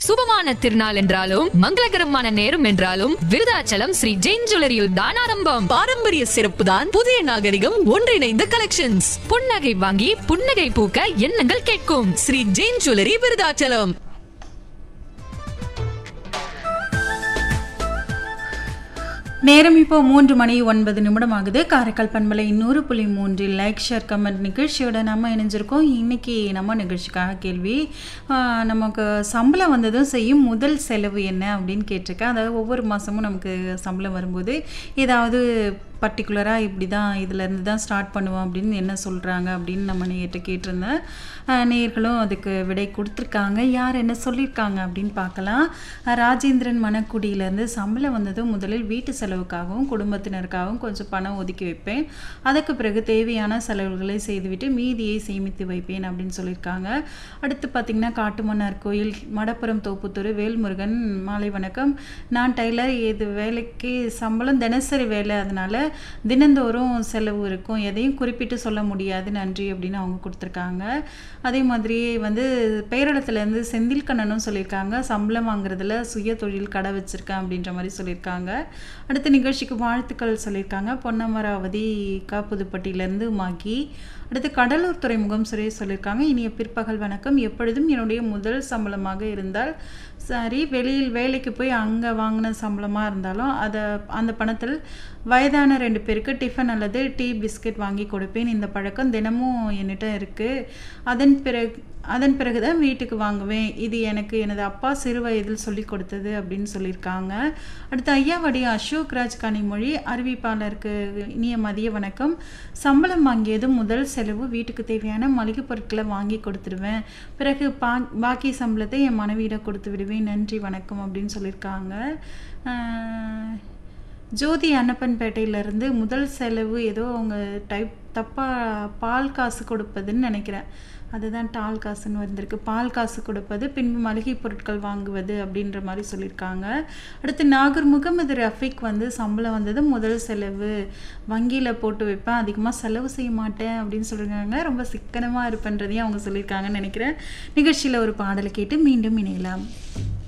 சுபமான திருநாள் என்றாலும் மங்களகரமான நேரம் என்றாலும் விருதாச்சலம் ஸ்ரீ ஜெயின் ஜுவல்லரியில் தான் ஆரம்பம் பாரம்பரிய சிறப்பு தான் புதிய நாகரிகம் ஒன்றிணைந்த கலெக்ஷன்ஸ் புன்னகை வாங்கி புன்னகை பூக்க எண்ணங்கள் கேட்கும் ஸ்ரீ ஜெயின் ஜுவல்லரி விருதாச்சலம் நேரம் இப்போ மூன்று மணி ஒன்பது நிமிடம் ஆகுது காரைக்கால் பண்பலை நூறு புள்ளி மூன்றில் லைக் ஷேர் கமெண்ட் நிகழ்ச்சியோட நம்ம இணைஞ்சிருக்கோம் இன்னைக்கு நம்ம நிகழ்ச்சிக்காக கேள்வி ஆஹ், நமக்கு சம்பளம் வந்ததும் செய்யும் முதல் செலவு என்ன அப்படின்னு கேட்டிருக்கேன் அதாவது ஒவ்வொரு மாதமும் நமக்கு சம்பளம் வரும்போது ஏதாவது பர்டிகுலராக இப்படி தான் இதுலேருந்து தான் ஸ்டார்ட் பண்ணுவோம் அப்படின்னு என்ன சொல்கிறாங்க அப்படின்னு நம்ம நேர்கிட்ட கேட்டிருந்தேன் ஆஹ், நேயர்களும் அதுக்கு விடை கொடுத்துருக்காங்க யார் என்ன சொல்லியிருக்காங்க அப்படின்னு பார்க்கலாம் ஆஹ், ராஜேந்திரன் மணக்குடியிலேருந்து சம்பளம் வந்ததும் முதலில் வீட்டு செலவுக்காகவும் குடும்பத்தினருக்காகவும் கொஞ்சம் பணம் ஒதுக்கி வைப்பேன் அதுக்கு பிறகு தேவையான செலவுகளை செய்துவிட்டு மீதியை சேமித்து வைப்பேன் அப்படின்னு சொல்லியிருக்காங்க அடுத்து பார்த்திங்கன்னா காட்டுமன்னார் கோயில் மடப்புறம் தோப்புத்தூர் வேல்முருகன் மாலை வணக்கம் நான் டைலர் இது வேலைக்கு சம்பளம் தினசரி வேலை அதனால தினந்தோறும் செலவு இருக்கும் எதையும் குறிப்பிட்டு சொல்ல முடியாது நன்றி அப்படின்னு அவங்க கொடுத்துருக்காங்க அதே மாதிரி வந்து பேரளத்துலேருந்து செந்தில் கண்ணனும் சொல்லியிருக்காங்க சம்பளம் வாங்குறதுல சுய தொழில் கடை வச்சுருக்கேன் அப்படின்ற மாதிரி சொல்லியிருக்காங்க அடுத்த நிகழ்ச்சிக்கு வாழ்த்துக்கள் சொல்லியிருக்காங்க பொன்னமராவதி கா புதுப்பட்டியிலேருந்து மாகி அடுத்து கடலூர் துறைமுகம் சுரேஷ் சொல்லியிருக்காங்க இனிய பிற்பகல் வணக்கம் எப்பொழுதும் என்னுடைய முதல் சம்பளமாக இருந்தால் சரி வெளியில் வேலைக்கு போய் அங்கே வாங்கின சம்பளமாக இருந்தாலும் அதை அந்த பணத்தில் வயதான ரெண்டு பேருக்கு டிஃபன் அல்லது டீ பிஸ்கட் வாங்கி கொடுப்பேன் இந்த பழக்கம் தினமும் என்கிட்ட இருக்குது அதன் பிறகு அதன் பிறகு தான் வீட்டுக்கு வாங்குவேன் இது எனக்கு எனது அப்பா சிறு வயதில் சொல்லி கொடுத்தது அப்படின்னு சொல்லியிருக்காங்க அடுத்து ஐயாவடி அசோக் ராஜ் கனிமொழி அறிவிப்பாளருக்கு இனிய மதிய வணக்கம் சம்பளம் வாங்கியதும் முதல் செலவு வீட்டுக்கு தேவையான மளிகை பொருட்களை வாங்கி கொடுத்துடுவேன் பிறகு பா பாக்கி சம்பளத்தை என் மனைவியிடம் கொடுத்து விடுவேன் நன்றி வணக்கம் அப்படின்னு சொல்லியிருக்காங்க ஆஹ், ஜோதி அன்னப்பன்பேட்டையிலேருந்து முதல் செலவு ஏதோ அவங்க டைப் தப்பாக பால் காசு கொடுப்பதுன்னு நினைக்கிறேன் அதுதான் டால் காசுன்னு வந்திருக்கு பால் காசு கொடுப்பது பின்பு மளிகை பொருட்கள் வாங்குவது அப்படின்ற மாதிரி சொல்லியிருக்காங்க அடுத்து நாகூர் முகமது ரஃபிக் வந்து சம்பளம் வந்தது முதல் செலவு வங்கியில் போட்டு வைப்பேன் அதிகமாக செலவு செய்ய மாட்டேன் அப்படின்னு சொல்லியிருக்காங்க ரொம்ப சிக்கனமாக இருப்பேன்றதையும் அவங்க சொல்லியிருக்காங்கன்னு நினைக்கிறேன் நிகழ்ச்சியில் ஒரு பாடலை கேட்டு மீண்டும் இணையலாம்